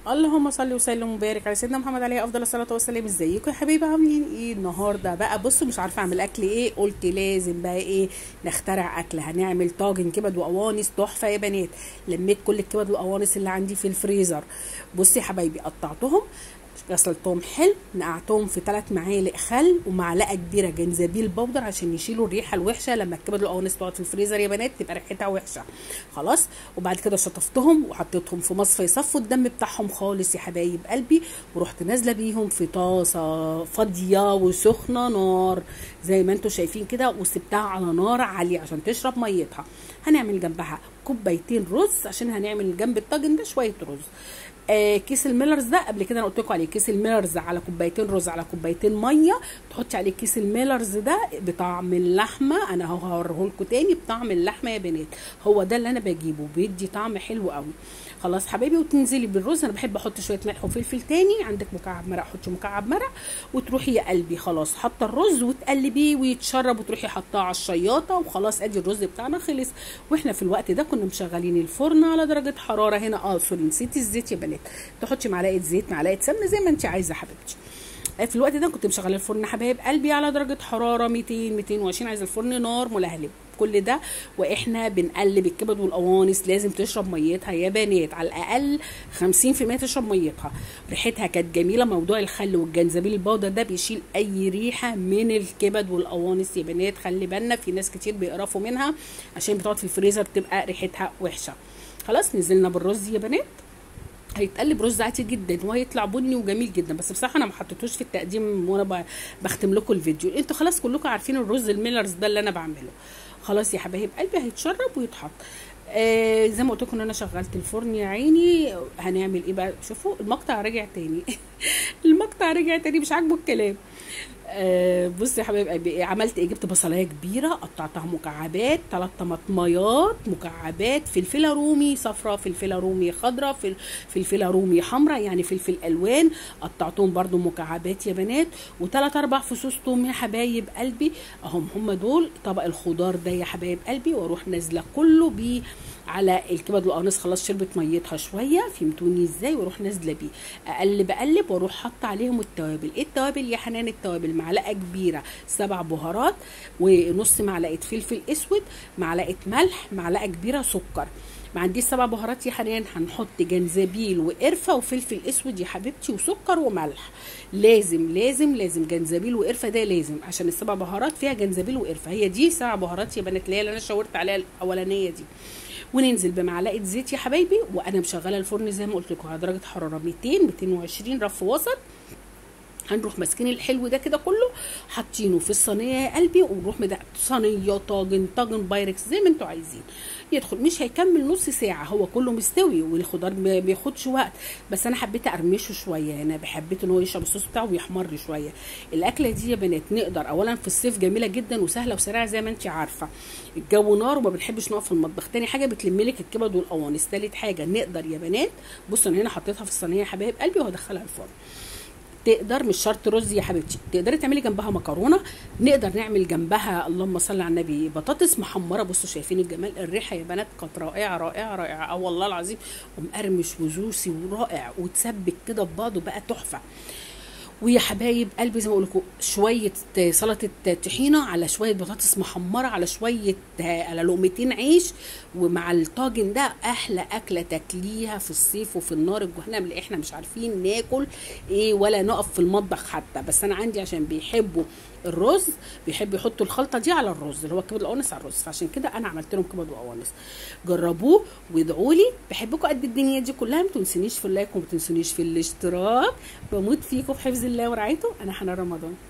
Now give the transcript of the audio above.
اللهم صل وسلم وبارك على سيدنا محمد عليه افضل الصلاه والسلام ازيكم يا حبايبي عاملين ايه النهارده بقى بصوا مش عارفه اعمل اكل ايه قلت لازم بقى ايه نخترع اكل هنعمل طاجن كبد وقوانص تحفه يا بنات لميت كل الكبد والقوانص اللي عندي في الفريزر بصي يا حبايبي قطعتهم غسلتهم حلو نقعتهم في ثلاث معالق خل ومعلقه كبيره جنزبيل بودر عشان يشيلوا الريحه الوحشه لما الكبد والقوانص تقعد في الفريزر يا بنات تبقى ريحتها وحشه خلاص وبعد كده شطفتهم وحطيتهم في مصفى يصفوا الدم بتاعهم خالص يا حبايب قلبي ورحت نازله بيهم في طاسه فاضيه وسخنه نار زي ما انتم شايفين كده وسبتها على نار عاليه عشان تشرب ميتها هنعمل جنبها كوبايتين رز عشان هنعمل جنب الطاجن ده شويه رز آه كيس الميلرز ده قبل كده انا قلت لكم عليه كيس الميلرز على كوبايتين رز على كوبايتين ميه تحطي عليه كيس الميلرز ده بطعم اللحمه انا هوريه لكم تاني بطعم اللحمه يا بنات هو ده اللي انا بجيبه بيدي طعم حلو قوي خلاص حبايبي وتنزلي بالرز انا بحب احط شويه ملح وفلفل تاني عندك مكعب مرق حطي مكعب مرق وتروحي يا قلبي خلاص حاطه الرز وتقلبيه ويتشرب وتروحي حطاه على الشياطه وخلاص ادي الرز بتاعنا خلص واحنا في الوقت ده كنا مشغلين الفرن على درجه حراره هنا اه سوري نسيت الزيت يا بنات تحطي معلقه زيت معلقه سمنه زي ما انت عايزه حبيبتي في الوقت ده كنت مشغله الفرن حبايب قلبي على درجه حراره 200 220 عايزه الفرن نار ملهلب كل ده واحنا بنقلب الكبد والقوانص لازم تشرب ميتها يا بنات على الاقل 50% تشرب ميتها ريحتها كانت جميله موضوع الخل والجنزبيل البودر ده بيشيل اي ريحه من الكبد والقوانص يا بنات خلي بالنا في ناس كتير بيقرفوا منها عشان بتقعد في الفريزر بتبقى ريحتها وحشه خلاص نزلنا بالرز يا بنات هيتقلب رز عادي جدا وهيطلع بني وجميل جدا بس بصراحه انا ما حطيتوش في التقديم وانا بختم لكم الفيديو انتوا خلاص كلكم عارفين الرز الميلرز ده اللي انا بعمله خلاص يا حبايب قلبي هيتشرب ويتحط آه زي ما قلت لكم ان انا شغلت الفرن يا عيني هنعمل ايه بقى شوفوا المقطع رجع تاني المقطع رجع تاني مش عاجبه الكلام آه بصي يا حبايبي عملت ايه جبت بصلايه كبيره قطعتها مكعبات ثلاث طماطميات مكعبات فلفله رومي صفراء فلفله رومي خضراء فل فلفله رومي حمراء يعني فلفل الوان قطعتهم برده مكعبات يا بنات وثلاث اربع فصوص توم يا حبايب قلبي اهم هم دول طبق الخضار ده يا حبايب قلبي واروح نازله كله بيه على الكبد والقوانص خلاص شربت ميتها شويه فهمتوني ازاي واروح نازله بيه اقلب اقلب واروح حاطه عليهم التوابل ايه التوابل يا حنان التوابل معلقه كبيره سبع بهارات ونص معلقه فلفل اسود معلقه ملح معلقه كبيره سكر ما عنديش سبع بهارات يا حنان هنحط جنزبيل وقرفه وفلفل اسود يا حبيبتي وسكر وملح لازم لازم لازم جنزبيل وقرفه ده لازم عشان السبع بهارات فيها جنزبيل وقرفه هي دي سبع بهارات يا بنات اللي هي اللي انا شاورت عليها الاولانيه دي وننزل بمعلقه زيت يا حبايبي وانا مشغله الفرن زي ما قلت لكم على درجه حراره 200 220 رف وسط هنروح ماسكين الحلو ده كده كله حاطينه في الصينيه يا قلبي ونروح مدق صينيه طاجن طاجن بايركس زي ما انتوا عايزين يدخل مش هيكمل نص ساعه هو كله مستوي والخضار ما بياخدش وقت بس انا حبيت ارمشه شويه انا حبيت ان هو يشرب الصوص بتاعه ويحمر شويه الاكله دي يا بنات نقدر اولا في الصيف جميله جدا وسهله وسريعه زي ما انت عارفه الجو نار وما بنحبش نقف في المطبخ تاني حاجه بتلم لك الكبد والقوانص تالت حاجه نقدر يا بنات بصوا انا هنا حطيتها في الصينيه يا حبايب قلبي وهدخلها الفرن تقدر مش شرط رز يا حبيبتي تقدري تعملي جنبها مكرونه نقدر نعمل جنبها اللهم صل على النبي بطاطس محمره بصوا شايفين الجمال الريحه يا بنات كانت رائعه رائعه رائعه اه والله العظيم ومقرمش وجوسي ورائع وتسبك كده في بعضه بقى تحفه ويا حبايب قلبي زي ما بقول لكم شويه سلطه طحينه على شويه بطاطس محمره على شويه على لقمتين عيش ومع الطاجن ده احلى اكله تاكليها في الصيف وفي النار الجهنم اللي احنا مش عارفين ناكل ايه ولا نقف في المطبخ حتى بس انا عندي عشان بيحبوا الرز بيحبوا يحطوا الخلطه دي على الرز اللي هو كبد القوانص على الرز فعشان كده انا عملت لهم كبد وقوانص جربوه وادعوا لي بحبكم قد الدنيا دي كلها ما تنسونيش في اللايك وما تنسونيش في الاشتراك بموت فيكم في حفظ الله ورعايته انا حنان رمضان